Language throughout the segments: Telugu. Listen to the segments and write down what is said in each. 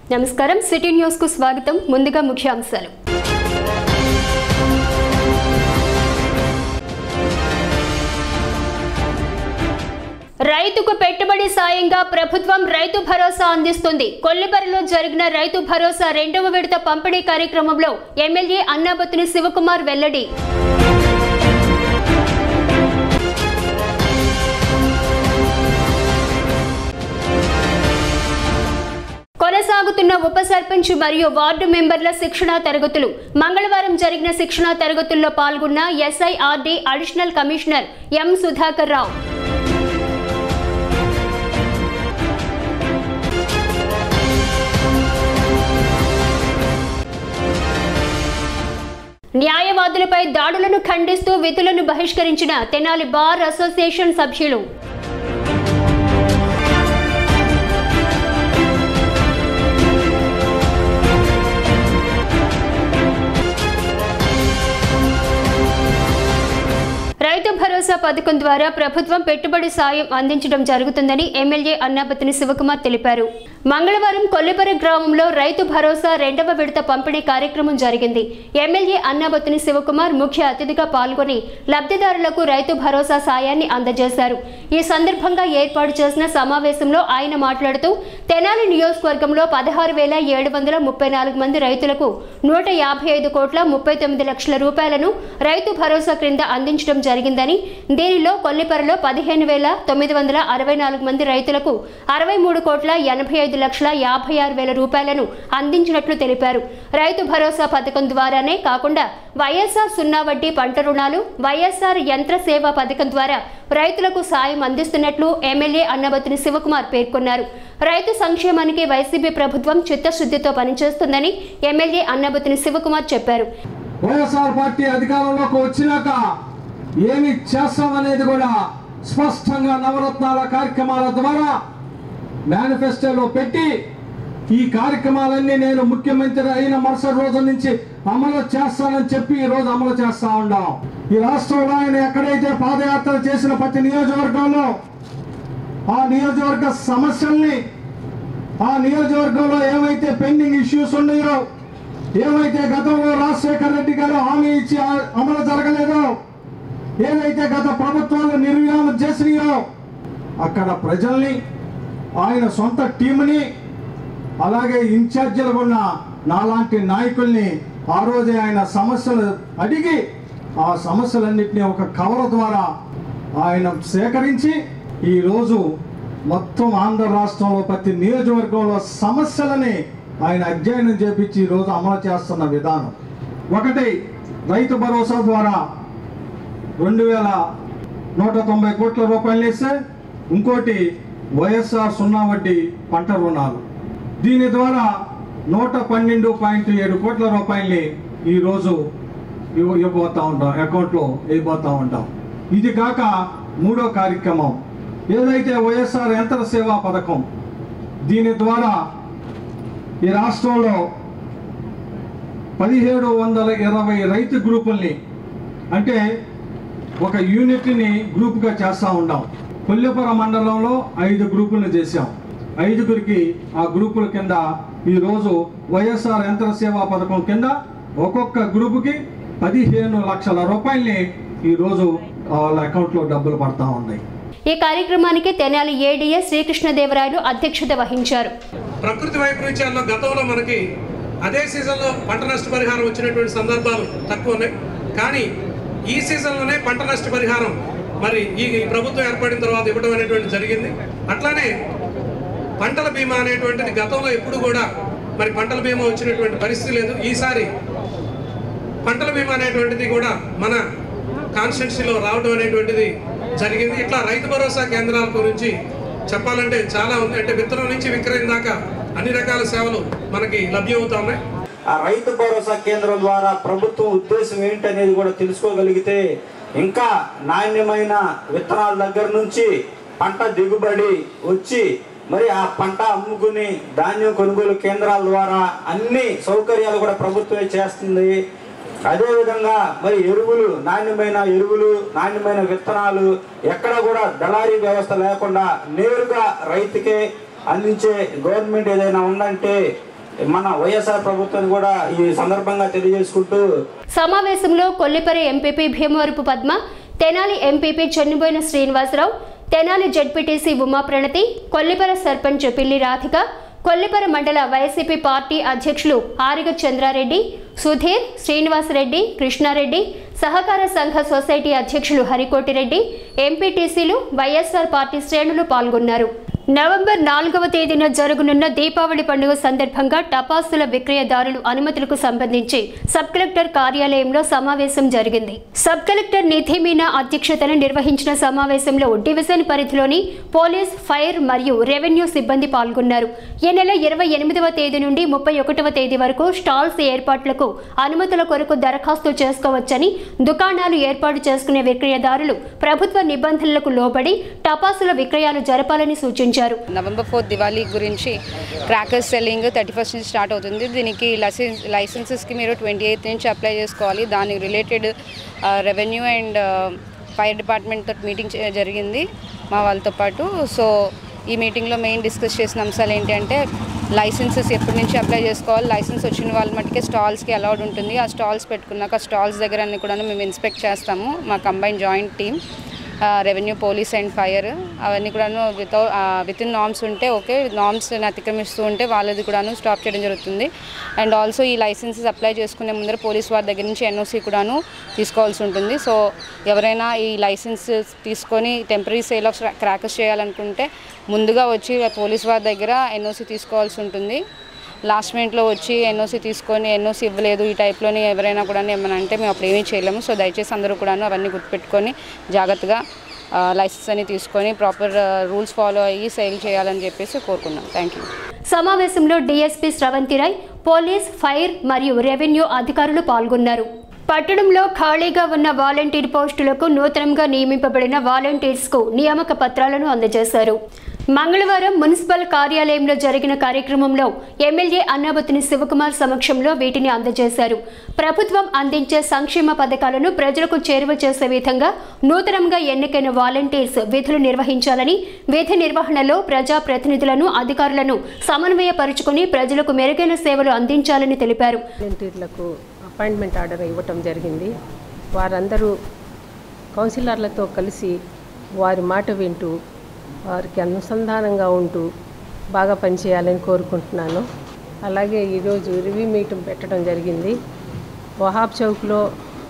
నమస్కారం సిటీ న్యూస్ కు స్వాగతం ముందుగా ముఖ్యాంశాలు రైతుకు పెట్టుబడి సాయంగా ప్రభుత్వం రైతు భరోసా అందిస్తుంది కొల్లిబరిలో జరిగిన రైతు భరోసా రెండవ విడత పంపిణీ కార్యక్రమంలో ఎమ్మెల్యే అన్నాబత్తుని శివకుమార్ వెల్లడి కొనసాగుతున్న ఉప సర్పంచ్ మరియు వార్డు మెంబర్ల శిక్షణా తరగతులు మంగళవారం జరిగిన శిక్షణా తరగతుల్లో పాల్గొన్న SIRD additional commissioner M Sudhakar Rao న్యాయవాదులపై దాడులను ఖండిస్తూ విధులను బహిష్కరించిన తెనాలి బార్ అసోసియేషన్ సభ్యులు రైతు భరోసా పథకం ద్వారా ప్రభుత్వం పెట్టుబడి సాయం అందించడం జరుగుతుందని ఎమ్మెల్యే అన్నాపతిని శివకుమార్ తెలిపారు మంగళవారం కొల్లిపరి గ్రామంలో రైతు భరోసా రెండవ విడత పంపిణీ కార్యక్రమం జరిగింది ఎమ్మెల్యే అన్నాబత్తుని శివకుమార్ ముఖ్య అతిథిగా పాల్గొని లబ్ధిదారులకు రైతు భరోసా సాయాన్ని అందజేశారు ఈ సందర్భంగా ఏర్పాటు చేసిన సమావేశంలో ఆయన మాట్లాడుతూ తెనాలి నియోజకవర్గంలో పదహారు వేల ఏడు వందల ముప్పై నాలుగు మంది రైతులకు నూట యాభై ఐదు కోట్ల ముప్పై తొమ్మిది లక్షల రూపాయలను రైతు భరోసా క్రింద అందించడం జరిగిందని దీనిలో కొల్లిపరలో పదిహేను వేల తొమ్మిది వందల అరవై నాలుగు మంది రైతులకు అరవై మూడు కోట్ల ఎనభై ఐదు లక్షల యాభై ఆరు వేల రూపాయలను అందించినట్లు తెలిపారు రైతు భరోసా పథకం ద్వారానే కాకుండా వైఎస్ఆర్ సున్నా వడ్డీ పంట రుణాలు వైఎస్ఆర్ యంత్ర సేవ పథకం ద్వారా రైతులకు సాయం అందిస్తున్నట్లు ఎమ్మెల్యే అన్నబత్తిని శివకుమార్ పేర్కొన్నారు రైతు సంక్షేమానికి వైసీపీ ప్రభుత్వం చిత్తశుద్ధితో పనిచేస్తుందని ఎమ్మెల్యే అన్నబత్తిని శివకుమార్ చెప్పారు వైఎస్ఆర్ పార్టీ అధికారంలోకి వచ్చినాక ఏమి చేస్తామనేది కూడా స్పష్టంగా నవరత్నాల కార్యక్రమాల ద్వారా మేనిఫెస్టోలో పెట్టి ఈ కార్యక్రమాలన్నీ నేను ముఖ్యమంత్రి అయిన మరుసటి రోజు నుంచి అమలు చేస్తానని చెప్పి ఈ రోజు అమలు చేస్తా ఉన్నాం ఈ రాష్ట్రంలో ఆయన ఎక్కడైతే పాదయాత్ర చేసిన ప్రతి నియోజకవర్గంలో ఆ నియోజకవర్గ సమస్యల్ని ఆ నియోజకవర్గంలో ఏవైతే పెండింగ్ ఇష్యూస్ ఉన్నాయో ఏవైతే గతంలో రాజశేఖర రెడ్డి గారు హామీ ఇచ్చి ఆ- అమలు జరగలేదో ఏవైతే గత ప్రభుత్వాలు నిర్విరామం చేసినాయో అక్కడ ప్రజల్ని ఆయన సొంత టీంని అలాగే ఇన్ఛార్జీలు ఉన్న నాలాంటి నాయకుల్ని ఆ రోజే ఆయన సమస్యలు అడిగి ఆ సమస్యలన్నింటినీ ఒక కవర్ ద్వారా ఆయన సేకరించి ఈరోజు మొత్తం ఆంధ్ర రాష్ట్రంలో ప్రతి నియోజకవర్గంలో సమస్యలని ఆయన అధ్యయనం చేపించి ఈరోజు అమలు చేస్తున్న విధానం ఒకటి రైతు భరోసా ద్వారా రెండు వేల నూట తొంభై కోట్ల రూపాయలు వేస్తే ఇంకోటి వైఎస్ఆర్ సున్నా వడ్డీ పంట రుణాలు దీని ద్వారా నూట పన్నెండు పాయింట్ ఏడు కోట్ల రూపాయల్ని ఈరోజు ఇవ్వ ఇవ్వబోతా ఉంటాం అకౌంట్లో వేయబోతా ఉంటాం ఇది కాక మూడో కార్యక్రమం ఏదైతే వైఎస్ఆర్ యంత్ర సేవా పథకం దీని ద్వారా ఈ రాష్ట్రంలో పదిహేడు వందల ఇరవై రైతు గ్రూపుల్ని అంటే ఒక యూనిట్ని గ్రూప్గా చేస్తూ ఉన్నాం కొల్లిపుర మండలంలో ఐదు గ్రూపులను చేశాం ఐదుగురికి ఆ గ్రూపుల కింద ఈరోజు వైఎస్ఆర్ యంత్ర సేవా పథకం కింద ఒక్కొక్క గ్రూపుకి పదిహేను లక్షల రూపాయల్ని ఈరోజు వాళ్ళ అకౌంట్లో డబ్బులు పడతా ఉన్నాయి ఈ కార్యక్రమానికి తెనాలి ఏడీఎస్ శ్రీకృష్ణదేవరాయలు అధ్యక్షత వహించారు ప్రకృతి వైపరీత్యాల్లో గతంలో మనకి అదే సీజన్లో పంట నష్ట పరిహారం వచ్చినటువంటి సందర్భాలు తక్కువ ఉన్నాయి కానీ ఈ సీజన్లోనే పంట నష్ట పరిహారం మరి ఈ ప్రభుత్వం ఏర్పడిన తర్వాత ఇవ్వడం అనేటువంటి జరిగింది అట్లానే పంటల బీమా అనేటువంటిది గతంలో ఎప్పుడు కూడా మరి పంటల బీమా వచ్చినటువంటి పరిస్థితి లేదు ఈసారి పంటల బీమా అనేటువంటిది కూడా మన కాన్స్టిట్యున్సీలో రావడం అనేటువంటిది జరిగింది ఇట్లా రైతు భరోసా కేంద్రాల గురించి చెప్పాలంటే చాలా ఉంది అంటే విత్తనం నుంచి విక్రయం దాకా అన్ని రకాల సేవలు మనకి లభ్యమవుతా ఉన్నాయి ఆ రైతు భరోసా కేంద్రం ద్వారా ప్రభుత్వం ఉద్దేశం ఏంటనేది కూడా తెలుసుకోగలిగితే ఇంకా నాణ్యమైన విత్తనాల దగ్గర నుంచి పంట దిగుబడి వచ్చి మరి ఆ పంట అమ్ముకుని ధాన్యం కొనుగోలు కేంద్రాల ద్వారా అన్ని సౌకర్యాలు కూడా ప్రభుత్వమే చేస్తుంది అదేవిధంగా మరి ఎరువులు నాణ్యమైన ఎరువులు నాణ్యమైన విత్తనాలు ఎక్కడ కూడా దళారీ వ్యవస్థ లేకుండా నేరుగా రైతుకే అందించే గవర్నమెంట్ ఏదైనా ఉందంటే మన వైఎస్ఆర్ ప్రభుత్వాన్ని కూడా ఈ సందర్భంగా తెలియజేసుకుంటూ సమావేశంలో Kollipara MPP Bhimavarapu Padma Tenali MPP Chennuboina Srinivasarao Tenali ZPTC Uma Pranathi Kollipara sarpanch Pilli Radhika Kollipara మండల వైసీపీ పార్టీ అధ్యక్షులు ఆరిగ చంద్రారెడ్డి సుధీర్ శ్రీనివాసరెడ్డి కృష్ణారెడ్డి సహకార సంఘ సొసైటీ అధ్యక్షులు హరికోటిరెడ్డి ఎంపీటీసీలు వైఎస్ఆర్ పార్టీ శ్రేణులు పాల్గొన్నారు నవంబర్ నాలుగవ తేదీన జరగనున్న దీపావళి పండుగ సందర్భంగా టపాసుల విక్రయదారులు అనుమతులకు సంబంధించి సబ్ కలెక్టర్ కార్యాలయంలో సమావేశం జరిగింది సబ్ కలెక్టర్ నిధి మీనా అధ్యక్షతన నిర్వహించిన సమావేశంలో డివిజన్ పరిధిలోని పోలీస్ ఫైర్ మరియు రెవెన్యూ సిబ్బంది పాల్గొన్నారు ఈ నెల ఇరవై ఎనిమిదవ తేదీ నుండి ముప్పై ఒకటవ తేదీ వరకు స్టాల్స్ ఏర్పాట్లకు అనుమతుల కొరకు దరఖాస్తు చేసుకోవచ్చని దుకాణాలు ఏర్పాటు చేసుకునే విక్రయదారులు ప్రభుత్వ నిబంధనలకు లోబడి టపాసుల విక్రయాలు జరపాలని సూచించారు నవంబర్ ఫోర్త్ దివాళీ గురించి క్రాకర్స్ సెల్లింగ్ థర్టీ ఫస్ట్ నుంచి స్టార్ట్ అవుతుంది దీనికి లైసెన్స్ లైసెన్సెస్కి మీరు ట్వంటీ ఎయిత్ నుంచి అప్లై చేసుకోవాలి దానికి related revenue and fire department తోటి మీటింగ్ చే- జరిగింది మా వాళ్ళతో పాటు సో ఈ మీటింగ్లో మెయిన్ డిస్కస్ చేసిన అంశాలు ఏంటి అంటే లైసెన్సెస్ ఎప్పటి నుంచి అప్లై చేసుకోవాలి లైసెన్స్ వచ్చిన వాళ్ళ మట్టుకే స్టాల్స్కి అలౌడ్ ఉంటుంది ఆ స్టాల్స్ పెట్టుకున్నాక స్టాల్స్ దగ్గర అన్ని కూడా మేము ఇన్స్పెక్ట్ చేస్తాము మా combine joint team revenue police and fire అవన్నీ కూడాను వితౌ విత్ ఇన్ నామ్స్ ఉంటే ఓకే నామ్స్ అతిక్రమిస్తూ ఉంటే వాళ్ళది కూడాను స్టాప్ చేయడం జరుగుతుంది అండ్ ఆల్సో ఈ లైసెన్సెస్ అప్లై చేసుకునే ముందర పోలీస్ వారి దగ్గర నుంచి ఎన్ఓసి కూడాను తీసుకోవాల్సి ఉంటుంది సో ఎవరైనా ఈ లైసెన్స్ తీసుకొని టెంపరీ సేల్ ఆఫ్ క్రాకర్స్ చేయాలనుకుంటే ముందుగా వచ్చి పోలీస్ వారి దగ్గర ఎన్ఓసి తీసుకోవాల్సి ఉంటుంది లాస్ట్ మినిట్లో వచ్చి ఎన్ఓసి తీసుకొని ఎన్ఓసి ఇవ్వలేదు ఈ టైప్లోని ఎవరైనా కూడా ఏమైనా అంటే మేము అప్పుడు ఏమీ చేయలేము సో దయచేసి అందరూ కూడాను అవన్నీ గుర్తుపెట్టుకొని జాగ్రత్తగా లైసెన్స్ అని తీసుకొని ప్రాపర్ రూల్స్ ఫాలో అయ్యి సేల్ చేయాలని చెప్పేసి కోరుకున్నాం థ్యాంక్ యూ సమావేశంలో డీఎస్పీ స్రవంతిరాయ్ పోలీస్ ఫైర్ మరియు రెవెన్యూ అధికారులు పాల్గొన్నారు పట్టణంలో ఖాళీగా ఉన్న వాలంటీర్ పోస్టులకు నూతనంగా నియమింపబడిన వాలంటీర్స్కు నియామక పత్రాలను అందజేశారు మంగళవారం మున్సిపల్ కార్యాలయంలో జరిగిన కార్యక్రమంలో ఎమ్మెల్యే అన్నాబతిని శివకుమార్ సమక్షంలో వీటిని అందజేశారు ప్రభుత్వం అందించే సంక్షేమ పథకాలను ప్రజలకు చేరువ చేసే విధంగా నూతనంగా ఎన్నికైన వాలంటీర్స్ విధులు నిర్వహించాలని విధి నిర్వహణలో ప్రజా ప్రతినిధులను అధికారులను సమన్వయపరుచుకుని ప్రజలకు మెరుగైన సేవలు అందించాలని తెలిపారు వాలంటీర్లకు అపాయింట్మెంట్ ఆర్డర్ ఇవ్వటం జరిగింది వారందరూ కౌన్సిలర్లతో కలిసి వారి మాట వింటూ వారికి అనుసంధానంగా ఉంటూ బాగా పనిచేయాలని కోరుకుంటున్నాను అలాగే ఈరోజు రివ్యూ మీటింగ్ పెట్టడం జరిగింది వహాబ్ చౌక్లో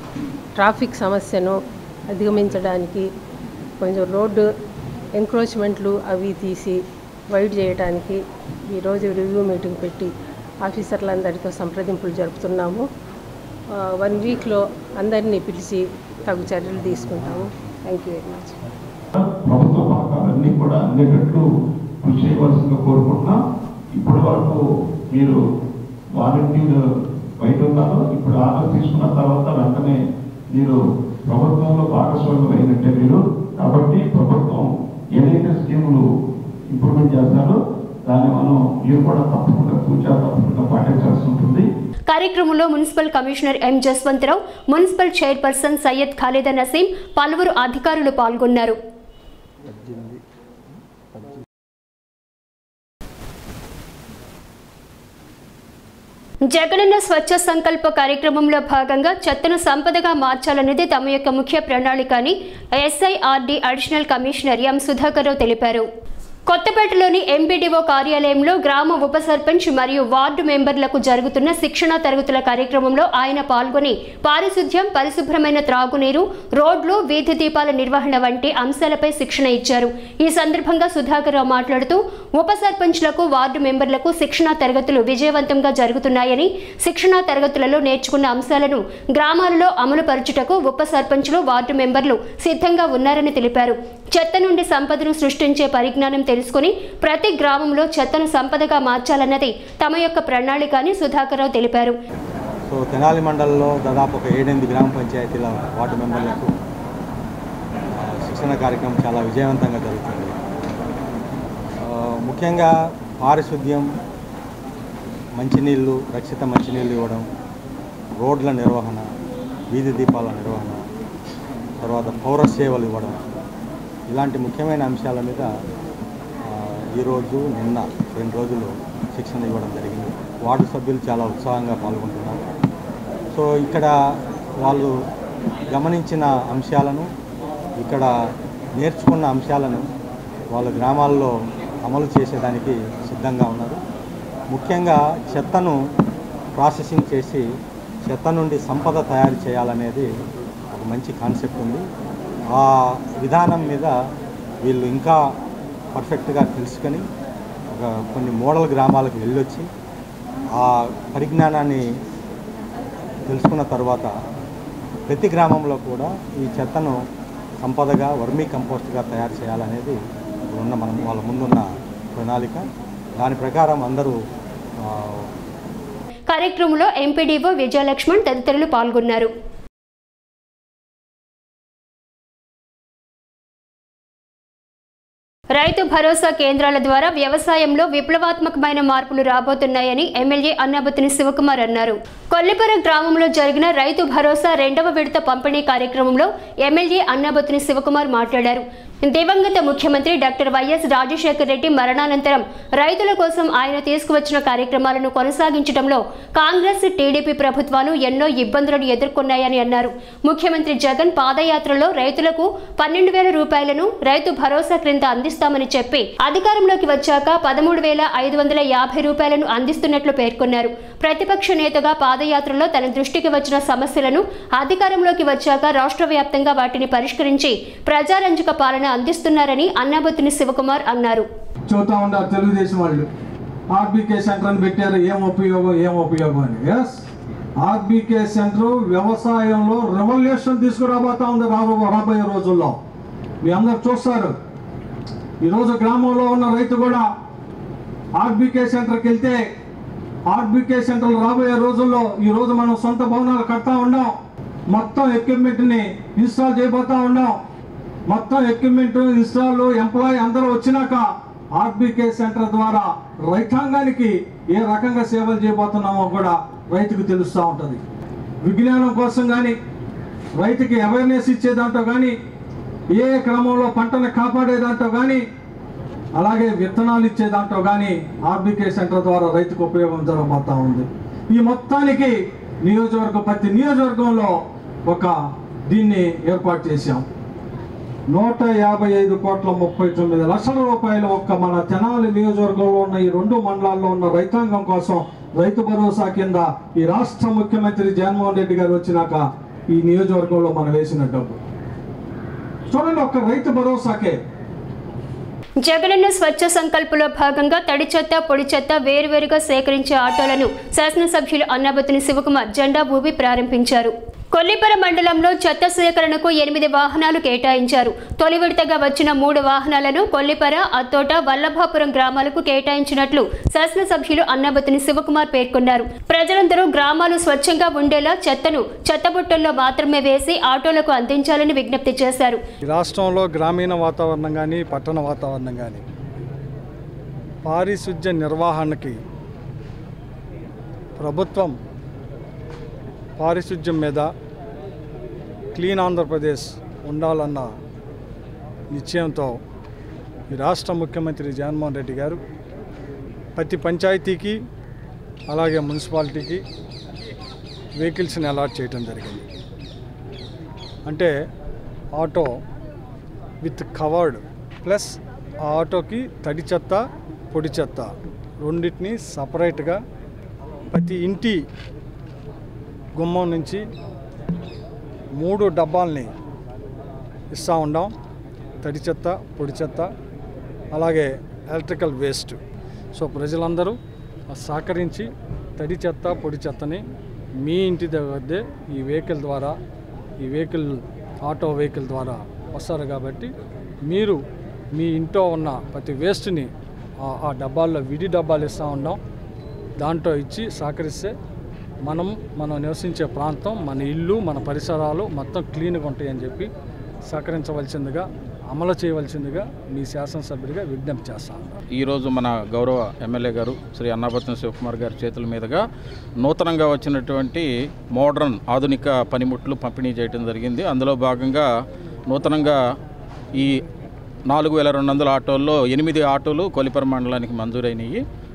ట్రాఫిక్ సమస్యను అధిగమించడానికి కొంచెం రోడ్డు ఎంక్రోచ్మెంట్లు అవి తీసి వైడ్ చేయడానికి ఈరోజు రివ్యూ మీటింగ్ పెట్టి ఆఫీసర్లందరితో సంప్రదింపులు జరుపుతున్నాము ఆ, వన్ వీక్లో అందరినీ పిలిచి తగు చర్యలు తీసుకుంటాము థ్యాంక్ యూ వెరీ మచ్ ప్రభుత్వ పథకాలన్నీ కూడా అందేటట్లు కృషి చేయవలసిందిగా కోరుకుంటున్నాం ఇప్పటి వరకు మీరు వాలంటీర్ బయట ఉన్నారు ఇప్పుడు ఆర్డర్ తీసుకున్న తర్వాత వెంటనే మీరు ప్రభుత్వంలో భాగస్వామ్యం అయినట్టే మీరు కాబట్టి ప్రభుత్వం ఏదైతే స్కీములు ఇంప్లిమెంట్ చేస్తారో దాన్ని మనం మీరు కూడా తప్పకుండా పూజా తప్పకుండా పాటించాల్సి ఉంటుంది కార్యక్రమంలో municipal commissioner M Jaswanthrao municipal chairperson Syed Khalida Naseem పలువురు అధికారులు పాల్గొన్నారు జగనన్న స్వచ్ఛ సంకల్ప కార్యక్రమంలో భాగంగా చెత్తను సంపదగా మార్చాలనేది తమ యొక్క ముఖ్య ప్రణాళిక అని SIRD additional commissioner M Sudhakar Rao తెలిపారు కొత్తపేటలోని ఎంపీడీఓ కార్యాలయంలో గ్రామ ఉప సర్పంచ్ మరియు వార్డు మెంబర్లకు జరుగుతున్న శిక్షణా తరగతుల కార్యక్రమంలో ఆయన పాల్గొని పారిశుధ్యం పరిశుభ్రమైన త్రాగునీరు రోడ్లు వీధి దీపాల నిర్వహణ వంటి అంశాలపై శిక్షణ ఇచ్చారు ఈ సందర్భంగా సుధాకర్ రావు మాట్లాడుతూ ఉప సర్పంచ్లకు వార్డు మెంబర్లకు శిక్షణా తరగతులు విజయవంతంగా జరుగుతున్నాయని శిక్షణా తరగతులలో నేర్చుకున్న అంశాలను గ్రామాలలో అమలు పరచుటకు ఉప సర్పంచ్లు వార్డు మెంబర్లు సిద్ధంగా ఉన్నారని తెలిపారు చెత్త నుండి సంపదను సృష్టించే పరిజ్ఞానం తెలుసుకుని ప్రతి గ్రామంలో చెత్తను సంపదగా మార్చాలన్నది తమ యొక్క ప్రణాళిక అని సుధాకర్ రావు తెలిపారు సో తెనాలి మండలంలో దాదాపు ఒక ఏడెనిమిది గ్రామ పంచాయతీల వార్డు మెంబర్లకు ఆ, శిక్షణ కార్యక్రమం చాలా విజయవంతంగా జరుగుతుంది ఆ, ముఖ్యంగా పారిశుద్ధ్యం మంచినీళ్ళు రక్షిత మంచినీళ్ళు ఇవ్వడం రోడ్ల నిర్వహణ వీధి దీపాల నిర్వహణ తర్వాత పౌర సేవలు ఇవ్వడం ఇలాంటి ముఖ్యమైన అంశాల మీద ఆ, ఈరోజు నిన్న రెండు రోజులు శిక్షణ ఇవ్వడం జరిగింది వార్డు సభ్యులు చాలా ఉత్సాహంగా పాల్గొంటున్నారు సో ఇక్కడ వాళ్ళు గమనించిన అంశాలను ఇక్కడ నేర్చుకున్న అంశాలను వాళ్ళ గ్రామాల్లో అమలు చేసేదానికి సిద్ధంగా ఉన్నారు ముఖ్యంగా చెత్తను ప్రాసెసింగ్ చేసి చెత్త నుండి సంపద తయారు చేయాలనేది ఒక మంచి కాన్సెప్ట్ ఉంది ఆ విధానం మీద వీళ్ళు ఇంకా పర్ఫెక్ట్గా తెలుసుకొని ఒక కొన్ని మోడల్ గ్రామాలకు వెళ్ళొచ్చి ఆ పరిజ్ఞానాన్ని తెలుసుకున్న తర్వాత ప్రతి గ్రామంలో కూడా ఈ చెత్తను సంపదగా వర్మీ కంపోస్ట్గా తయారు చేయాలనేది ఉన్న మనం వాళ్ళ ముందున్న ప్రణాళిక దాని ప్రకారం అందరూ ఆ, కార్యక్రమంలో ఎంపీడీఓ విజయలక్ష్మణ్ తదితరులు పాల్గొన్నారు రైతు భరోసా కేంద్రాల ద్వారా వ్యవసాయంలో విప్లవాత్మకమైన మార్పులు రాబోతున్నాయని ఎమ్మెల్యే అన్నాబతిని శివకుమార్ అన్నారు కొల్లిపర గ్రామంలో జరిగిన రైతు భరోసా రెండవ విడత పంపిణీ కార్యక్రమంలో ఎమ్మెల్యే అన్నాబతిని శివకుమార్ మాట్లాడారు దివంగత ముఖ్యమంత్రి డాక్టర్ వైఎస్ రాజశేఖర రెడ్డి మరణానంతరం రైతుల కోసం ఆయన తీసుకువచ్చిన కార్యక్రమాలను కొనసాగించడంలో కాంగ్రెస్ టీడీపీ ప్రభుత్వాలు ఎన్నో ఇబ్బందులను ఎదుర్కొన్నాయని అన్నారు ముఖ్యమంత్రి జగన్ పాదయాత్రలో రైతులకు పన్నెండు వేల రూపాయలను రైతు భరోసా క్రింద అందిస్తామని చెప్పి అధికారంలోకి వచ్చాక పదమూడు వేల ఐదు వందల యాభై రూపాయలను అందిస్తున్నట్లు పేర్కొన్నారు ప్రతిపక్ష నేతగా పాదయాత్రలో తన దృష్టికి వచ్చిన సమస్యలను అధికారంలోకి వచ్చాక రాష్ట్ర వ్యాప్తంగా వాటిని పరిష్కరించి ప్రజారంజక పాలన అందిస్తున్నారని అన్నాబత్తిని శివకుమార్ అన్నారు చూస్తూ ఉన్నారు తెలుగుదేశం వాళ్ళు ఆర్బీకే సెంటర్ అని పెట్టారు ఏం ఉపయోగం ఏం ఉపయోగం అని ఎస్ ఆర్బీకే సెంటర్ వ్యవసాయంలో రెవల్యూషన్ తీసుకురాబోతా ఉంది రాబో రాబోయే రోజుల్లో మీ అందరు చూస్తారు ఈరోజు గ్రామంలో ఉన్న రైతు కూడా ఆర్బీకే సెంటర్కి వెళ్తే ఆర్బీకే సెంటర్ రాబోయే రోజుల్లో ఈ రోజు మనం సొంత భవనాలు కడతా ఉన్నాం మొత్తం ఎక్విప్మెంట్ని ఇన్స్టాల్ చేయబోతా ఉన్నాం మొత్తం ఎక్విప్మెంట్ ఇన్స్టాల్ ఎంప్లాయీ అందరూ వచ్చినాక ఆర్బీకే సెంటర్ ద్వారా రైతాంగానికి ఏ రకంగా సేవలు చేయబోతున్నామో కూడా రైతుకు తెలుస్తూ ఉంటుంది విజ్ఞానం కోసం కానీ రైతుకి అవేర్నెస్ ఇచ్చేదాంట్లో కానీ ఏ క్రమంలో పంటను కాపాడేదాంట్లో కానీ అలాగే విత్తనాలు ఇచ్చే దాంట్లో కానీ ఆర్బీకే సెంటర్ ద్వారా రైతుకు ఉపయోగం జరగబోతా ఉంది ఈ మొత్తానికి నియోజకవర్గం ప్రతి నియోజకవర్గంలో ఒక దీన్ని ఏర్పాటు చేశాం నూట యాభై ఐదు కోట్ల ముప్పై తొమ్మిది లక్షల రూపాయలు ఒక్క మన తెనాలి నియోజకవర్గంలో ఉన్న ఈ రెండు మండలాల్లో ఉన్న రైతాంగం కోసం రైతు భరోసా కింద ఈ రాష్ట్ర ముఖ్యమంత్రి జగన్మోహన్ రెడ్డి గారు వచ్చినాక ఈ నియోజకవర్గంలో మనం వేసిన డబ్బు చూడండి ఒక్క రైతు భరోసాకే జగనన్న స్వచ్ఛ సంకల్పంలో భాగంగా తడి చెత్త పొడి చెత్త వేరువేరుగా సేకరించే ఆటోలను శాసనసభ్యులు అన్నాబతిని శివకుమార్ జెండా ఊపి ప్రారంభించారు కొల్లిపర మండలంలో చెత్త సేకరణకు ఎనిమిది వాహనాలు కేటాయించారు తొలి విడతగా వచ్చిన మూడు వాహనాలను కొల్లిపర అత్తోట వల్లభాపురం గ్రామాలకు కేటాయించినట్లు శాసనసభ్యులు అన్నాబతిని శివకుమార్ పేర్కొన్నారు ప్రజలందరూ గ్రామాలు స్వచ్ఛంగా ఉండేలా చెత్తను చెత్తబుట్టల్లో మాత్రమే వేసి ఆటోలకు అందించాలని విజ్ఞప్తి చేశారు ఈ రాష్ట్రంలో గ్రామీణ వాతావరణం కానీ పట్టణ వాతావరణం కానీ పారిశుధ్య నిర్వహణకి ప్రభుత్వం పారిశుధ్యం మీద క్లీన్ ఆంధ్రప్రదేశ్ ఉండాలన్న నిశ్చయంతో ఈ రాష్ట్ర ముఖ్యమంత్రి జగన్మోహన్ రెడ్డి గారు ప్రతి పంచాయతీకి అలాగే మున్సిపాలిటీకి వెహికల్స్ని అలాట్ చేయడం జరిగింది అంటే ఆటో విత్ కవర్డ్ ప్లస్ ఆ ఆటోకి తడి చెత్త పొడి చెత్త రెండింటిని సపరేట్గా ప్రతి ఇంటి గుమ్మం నుంచి మూడు డబ్బాల్ని ఇస్తూ ఉన్నాం తడి చెత్త పొడి చెత్త అలాగే ఎలక్ట్రికల్ వేస్ట్ సో ప్రజలందరూ సహకరించి తడి చెత్త పొడి చెత్తని మీ ఇంటి దగ్గరే ఈ వెహికల్ ద్వారా ఈ వెహికల్ ఆటో వెహికల్ ద్వారా వస్తారు కాబట్టి మీరు మీ ఇంట్లో ఉన్న ప్రతి వేస్ట్ని ఆ- ఆ డబ్బాల్లో విడి డబ్బాలు ఇస్తూ ఉన్నాం దాంట్లో ఇచ్చి సహకరిస్తే మనం మనం నివసించే ప్రాంతం మన ఇల్లు మన పరిసరాలు మొత్తం క్లీన్గా ఉంటాయని చెప్పి సహకరించవలసిందిగా అమలు చేయవలసిందిగా మీ శాసనసభ్యుడిగా విజ్ఞప్తి చేస్తాను ఈరోజు మన గౌరవ ఎమ్మెల్యే గారు శ్రీ అన్నాపత్న శివకుమార్ గారి చేతుల మీదుగా నూతనంగా వచ్చినటువంటి మోడర్న్ ఆధునిక పనిముట్లు పంపిణీ చేయడం జరిగింది అందులో భాగంగా నూతనంగా ఈ నాలుగు వేల రెండు వందల ఆటోల్లో ఎనిమిది ఆటోలు కొలిపర మండలానికి మంజూరైనవి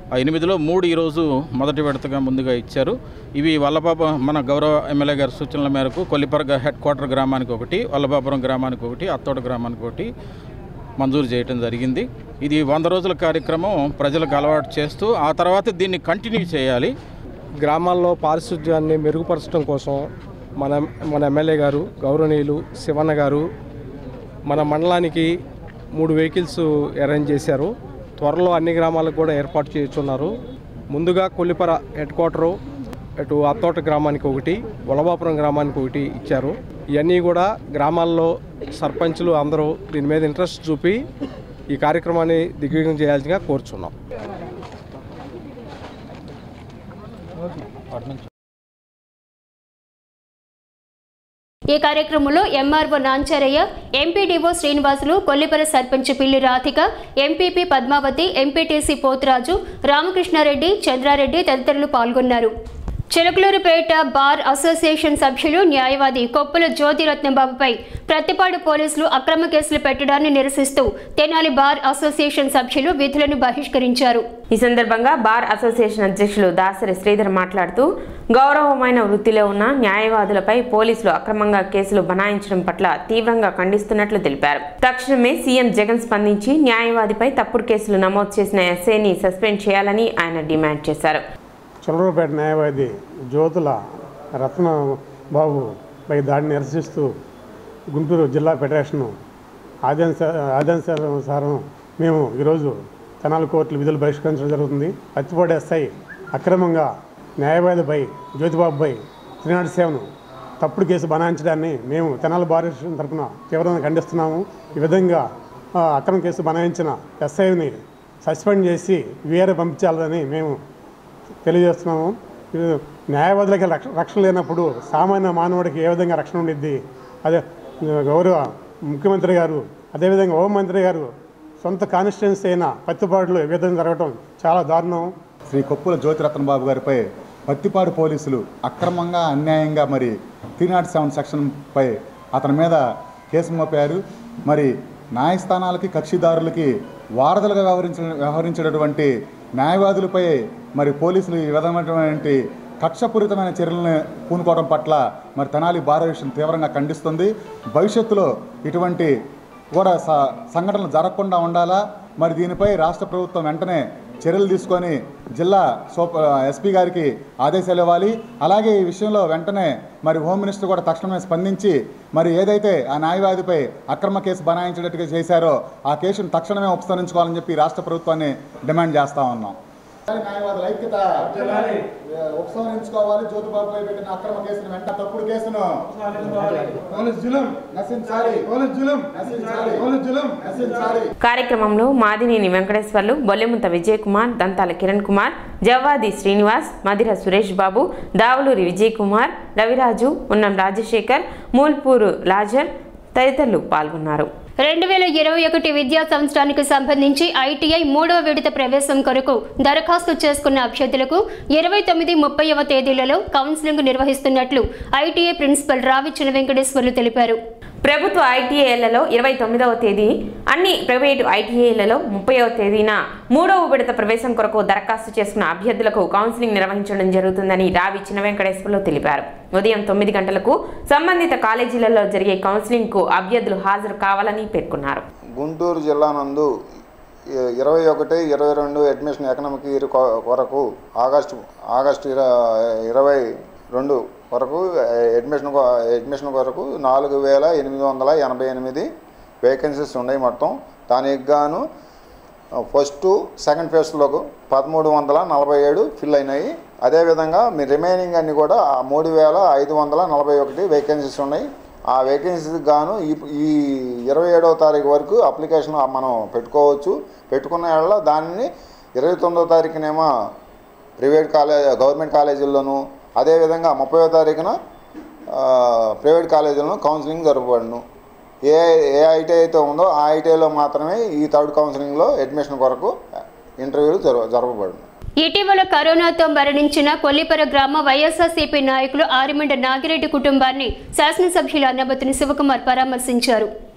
ఆ ఎనిమిదిలో మూడు ఈరోజు మొదటి విడతగా ముందుగా ఇచ్చారు ఇవి వల్లభాపురం మన గౌరవ ఎమ్మెల్యే గారి సూచనల మేరకు కొల్లిపర హెడ్ క్వార్టర్ గ్రామానికి ఒకటి వల్లభాపురం గ్రామానికి ఒకటి అత్తోట గ్రామానికి ఒకటి మంజూరు చేయడం జరిగింది ఇది వంద రోజుల కార్యక్రమం ప్రజలకు అలవాటు చేస్తూ ఆ తర్వాత దీన్ని కంటిన్యూ చేయాలి గ్రామాల్లో పారిశుద్ధ్యాన్ని మెరుగుపరచడం కోసం మన మన ఎమ్మెల్యే గారు గౌరవనీయులు శివన్న గారు మన మండలానికి మూడు వెహికల్స్ అరేంజ్ చేశారు త్వరలో అన్ని గ్రామాలకు కూడా ఏర్పాటు చేస్తున్నారు ముందుగా కొల్లిపర హెడ్ క్వార్టరు అటు అత్తోట గ్రామానికి ఒకటి వలభాపురం గ్రామానికి ఒకటి ఇచ్చారు ఇవన్నీ కూడా గ్రామాల్లో సర్పంచులు అందరూ దీని మీద ఇంట్రెస్ట్ చూపి ఈ కార్యక్రమాన్ని దిగ్విజయం చేయాల్సిందిగా కోరుచున్నాం ఈ కార్యక్రమంలో MRO Nancharaiah MPDO Srinivasulu Kollipara sarpanch Pilli Radhika MPP Padmavathi MPTC Poturaju Ramakrishna Reddy Chandra Reddy తదితరులు పాల్గొన్నారు చిలకలూరుపేట బార్ అసోసియేషన్ సభ్యులు న్యాయవాది కొప్పుల జ్యోతిరత్నబాబుపై ప్రతిపాడు పోలీసులు అక్రమ కేసులు పెట్టడాన్ని నిరసిస్తూ తెనాలి బార్ అసోసియేషన్ సభ్యులు విధులను బహిష్కరించారు ఈ సందర్భంగా బార్ అసోసియేషన్ అధ్యక్షులు దాసరి శ్రీధర్ మాట్లాడుతూ గౌరవమైన వృత్తిలో ఉన్న న్యాయవాదులపై పోలీసులు అక్రమంగా కేసులు బనాయించడం పట్ల తీవ్రంగా ఖండిస్తున్నట్లు తెలిపారు తక్షణమే సీఎం జగన్ స్పందించి న్యాయవాదిపై తప్పుడు కేసులు నమోదు చేసిన ఎస్ఐని సస్పెండ్ చేయాలని ఆయన డిమాండ్ చేశారు చలవరపేట న్యాయవాది జ్యోతుల రత్న బాబు పై దాడిని నిరసిస్తూ గుంటూరు జిల్లా ఫెడరేషన్ ఆదేశ ఆదేశానుసారం మేము ఈరోజు తెనాలి కోర్టులు విధులు బహిష్కరించడం జరుగుతుంది పత్తిపాడు ఎస్ఐ అక్రమంగా న్యాయవాదిపై జ్యోతిబాబుపై త్రీ నాట్ సెవెన్ తప్పుడు కేసు బనాయించడాన్ని మేము తెనాలి బార్ అసోసియేషన్ తరఫున తీవ్రంగా ఖండిస్తున్నాము ఈ విధంగా ఆ, అక్రమ కేసు బనాయించిన ఎస్ఐని సస్పెండ్ చేసి వేరే పంపించాలని మేము తెలియజేస్తున్నాము ఇది న్యాయవాదులకి రక్ష రక్షణ లేనప్పుడు సామాన్య మానవుడికి ఏ విధంగా రక్షణ ఉండిద్ది అదే గౌరవ ముఖ్యమంత్రి గారు అదేవిధంగా హోంమంత్రి గారు సొంత కాన్స్టిట్యున్సీ అయిన పత్తిపాడులో ఈ విధంగా జరగడం చాలా దారుణం శ్రీ కొప్పుల జ్యోతిరత్న బాబు గారిపై పత్తిపాడు పోలీసులు అక్రమంగా అన్యాయంగా మరి త్రీ నాట్ సెవెన్ సెక్షన్పై అతని మీద కేసు మోపారు మరి న్యాయస్థానాలకి కక్షిదారులకి వారధులుగా వ్యవహరించ వ్యవహరించేటటువంటి న్యాయవాదులపై మరి పోలీసులు ఈ విధమైనటువంటి కక్షపూరితమైన చర్యలను పూనుకోవడం పట్ల మరి తెనాలి బార్ విషయం తీవ్రంగా ఖండిస్తుంది భవిష్యత్తులో ఇటువంటి కూడా స సంఘటనలు జరగకుండా ఉండాలా మరి దీనిపై రాష్ట్ర ప్రభుత్వం వెంటనే చర్యలు తీసుకొని జిల్లా సూప ఎస్పీ గారికి ఆదేశాలు ఇవ్వాలి అలాగే ఈ విషయంలో వెంటనే మరి హోమ్ మినిస్టర్ కూడా తక్షణమే స్పందించి మరి ఏదైతే ఆ న్యాయవాదిపై అక్రమ కేసు బనాయించేటట్టుగా చేశారో ఆ కేసును తక్షణమే ఉపసంహరించుకోవాలని చెప్పి రాష్ట్ర ప్రభుత్వాన్ని డిమాండ్ చేస్తా ఉన్నాం న్యాయవాదుల ఐక్యత ఉపసంహరించుకోవాలి జ్యోతిబాబుపై పెట్టిన అక్రమ కేసును వెంట తప్పుడు కేసును నశించాలి నశించాలి నశించాలి కార్యక్రమంలో మాదినేని వెంకటేశ్వర్లు బొల్లెముంత విజయ్ కుమార్ దంతాల కిరణ్ కుమార్ జవ్వాది శ్రీనివాస్ మదిర సురేష్ బాబు దావులూరి విజయ్ కుమార్ రవిరాజు ఉన్నం రాజశేఖర్ మూల్పూరు లాజర్ తదితరులు పాల్గొన్నారు రెండు వేల ఇరవై ఒకటి విద్యా సంవత్సరానికి సంబంధించి ఐటీఐ మూడవ విడత ప్రవేశం కొరకు దరఖాస్తు చేసుకున్న అభ్యర్థులకు ఇరవై తొమ్మిది ముప్పైవ తేదీలలో కౌన్సిలింగ్ నిర్వహిస్తున్నట్లు ఐటీఐ ప్రిన్సిపల్ రావిచిన వెంకటేశ్వర్లు తెలిపారు ప్రభుత్వ ఐటీఐలలో ఇరవై తొమ్మిదవ తేదీ అన్ని ప్రైవేటు ఐటీఐలలో ముప్పైవ తేదీన మూడవ విడత ప్రవేశం కొరకు దరఖాస్తు చేసుకున్న అభ్యర్థులకు కౌన్సిలింగ్ నిర్వహించడం జరుగుతుందని రావి చిన్న వెంకటేశ్వర్లు తెలిపారు ఉదయం తొమ్మిది గంటలకు సంబంధిత కాలేజీలలో జరిగే కౌన్సిలింగ్కు అభ్యర్థులు హాజరు కావాలని పేర్కొన్నారు గుంటూరు జిల్లా నందు ఇ- ఇరవై ఒకటి ఇరవై రెండు అడ్మిషన్ ఎకనామిక్ ఇయర్ కొ- కొరకు ఆగస్టు ఆగస్టు ఇర- ఇరవై రెండు వరకు అడ్మిషన్ కొ- అడ్మిషన్ కొరకు నాలుగు వేల ఎనిమిది వందల ఎనభై ఎనిమిది వేకెన్సీస్ ఉన్నాయి మొత్తం దానికి గాను ఫస్ట్ సెకండ్ ఫేజ్లోకి పదమూడు వందల నలభై ఏడు ఫిల్ అయినాయి అదేవిధంగా మీ రిమైనింగ్ అన్ని కూడా ఆ మూడు వేల ఐదు వందల నలభై ఒకటి వేకెన్సీస్ ఉన్నాయి ఆ వేకెన్సీకి గాను ఈ ఈ ఇరవై ఏడవ తారీఖు వరకు అప్లికేషన్ మనం పెట్టుకోవచ్చు పెట్టుకున్న ఏళ్ళ దానిని ఇరవై తొమ్మిదవ తారీఖునేమో ప్రైవేట్ కాలేజ్ గవర్నమెంట్ కాలేజీల్లోనూ అదేవిధంగా ముప్పైవ తారీఖున ఆ, ప్రైవేట్ కాలేజీలను కౌన్సిలింగ్ జరపబడును ఏ ఏ ఐటీ అయితే ఉందో ఆ ఐటీఐలో మాత్రమే ఈ థర్డ్ కౌన్సిలింగ్లో అడ్మిషన్ కొరకు ఇంటర్వ్యూలు జరప జరపబడును ఇటీవల కరోనాతో మరణించిన కొల్లిపర గ్రామ వైఎస్ఆర్సీపీ నాయకులు ఆరిమండ నాగిరెడ్డి కుటుంబాన్ని శాసనసభ్యులు అన్నబతిని శివకుమార్ పరామర్శించారు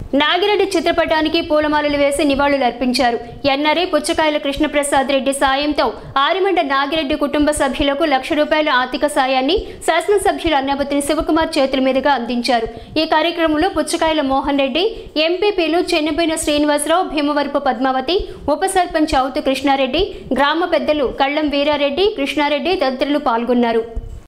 నాగిరెడ్డి చిత్రపటానికి పూలమాలలు వేసి నివాళులు అర్పించారు ఎన్ఆర్ఐ పుచ్చకాయల కృష్ణప్రసాద్ రెడ్డి సాయంతో ఆరిమండ నాగిరెడ్డి కుటుంబ సభ్యులకు లక్ష రూపాయల ఆర్థిక సాయాన్ని శాసనసభ్యులు అన్నాపతిని శివకుమార్ చేతుల మీదుగా అందించారు ఈ కార్యక్రమంలో పుచ్చకాయల మోహన్ రెడ్డి ఎంపీపీలు చెన్నబోయిన శ్రీనివాసరావు భీమవరపు పద్మావతి ఉప సర్పంచ్ అవుతు కృష్ణారెడ్డి గ్రామ పెద్దలు కళ్లం వీరారెడ్డి కృష్ణారెడ్డి తదితరులు పాల్గొన్నారు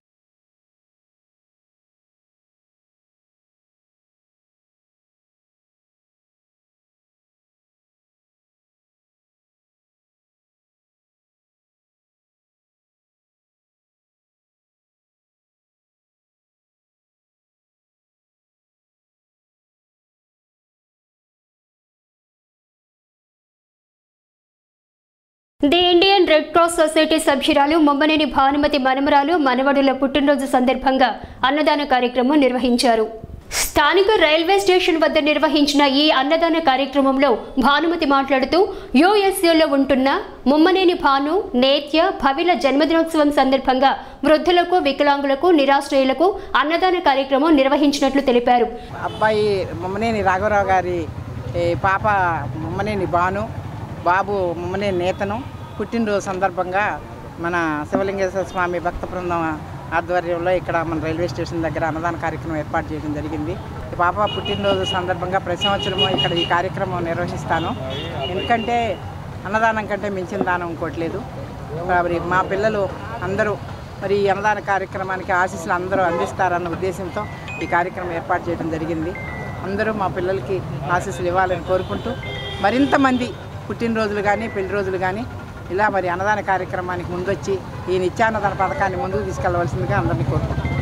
the Indian red cross society సభ్యురాలు మొమ్మనేని భానుమతి మనమరాలు మనవడుల పుట్టినరోజు సందర్భంగా అన్నదాన కార్యక్రమం నిర్వహించారు స్థానిక రైల్వే స్టేషన్ వద్ద నిర్వహించిన ఈ అన్నదాన కార్యక్రమంలో భానుమతి మాట్లాడుతూ యుఎస్ఏలో ఉంటున్న ముమ్మనేని భాను నేత్య భవిల జన్మదినోత్సవం సందర్భంగా వృద్ధులకు వికలాంగులకు నిరాశ్రయులకు అన్నదాన కార్యక్రమం నిర్వహించినట్లు తెలిపారు అబ్బాయి ముమ్మనేని రాఘవరావు గారి ఏ, పాప ముమ్మనేని భాను బాబు ముమ్మనేని నేతను పుట్టినరోజు సందర్భంగా మన శివలింగేశ్వర స్వామి భక్త బృందం ఆధ్వర్యంలో ఇక్కడ మన రైల్వే స్టేషన్ దగ్గర అన్నదాన కార్యక్రమం ఏర్పాటు చేయడం జరిగింది ఈ పాప పుట్టినరోజు సందర్భంగా ప్రతి సంవత్సరము ఇక్కడ ఈ కార్యక్రమం నిర్వహిస్తాను ఎందుకంటే అన్నదానం కంటే మించిన దానం ఇంకోట్లేదు మరి మా పిల్లలు అందరూ మరి ఈ అన్నదాన కార్యక్రమానికి ఆశీస్సులు అందరూ అందిస్తారన్న ఉద్దేశంతో ఈ కార్యక్రమం ఏర్పాటు చేయడం జరిగింది అందరూ మా పిల్లలకి ఆశీస్సులు ఇవ్వాలని కోరుకుంటూ మరింత మంది పుట్టినరోజులు కానీ పెళ్లి రోజులు కానీ ఇలా మరి అన్నదాన కార్యక్రమానికి ముందొచ్చి ఈ నిత్యాన్నదాన పథకాన్ని ముందుకు తీసుకెళ్లవలసిందిగా అందరినీ కోరుకుంటున్నాను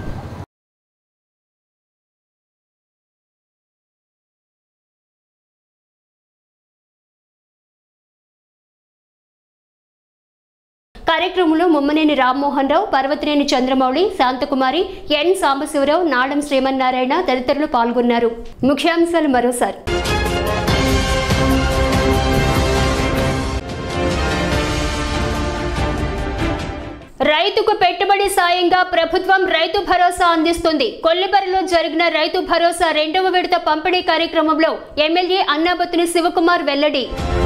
కార్యక్రమంలో ముమ్మనేని రామ్మోహన్ రావు పర్వతనేని చంద్రమౌళి శాంతకుమారి ఎన్ సాంబశివరావు నాళం శ్రీమన్నారాయణ తదితరులు పాల్గొన్నారు ముఖ్యాంశాలు మరోసారి రైతుకు పెట్టుబడి సాయంగా ప్రభుత్వం రైతు భరోసా అందిస్తుంది కొల్లిబరిలో జరిగిన రైతు భరోసా రెండవ విడత పంపిణీ కార్యక్రమంలో ఎమ్మెల్యే అన్నాబత్తుని శివకుమార్ వెల్లడి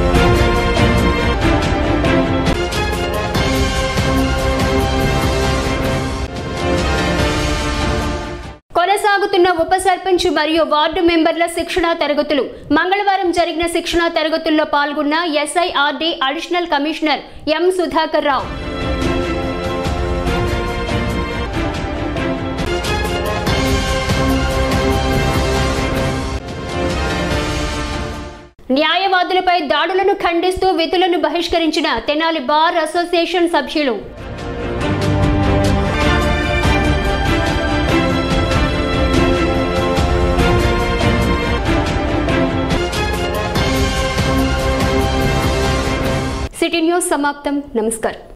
కొనసాగుతున్న ఉప సర్పంచ్ మరియు వార్డు మెంబర్ల శిక్షణా తరగతులు మంగళవారం జరిగిన శిక్షణా తరగతుల్లో పాల్గొన్న SIRD additional commissioner M Sudhakar Rao న్యాయవాదులపై దాడులను ఖండిస్తూ విధులను బహిష్కరించిన తెనాలి బార్ అసోసియేషన్ సభ్యులు సిటీ న్యూస్ సమాప్తం నమస్కారం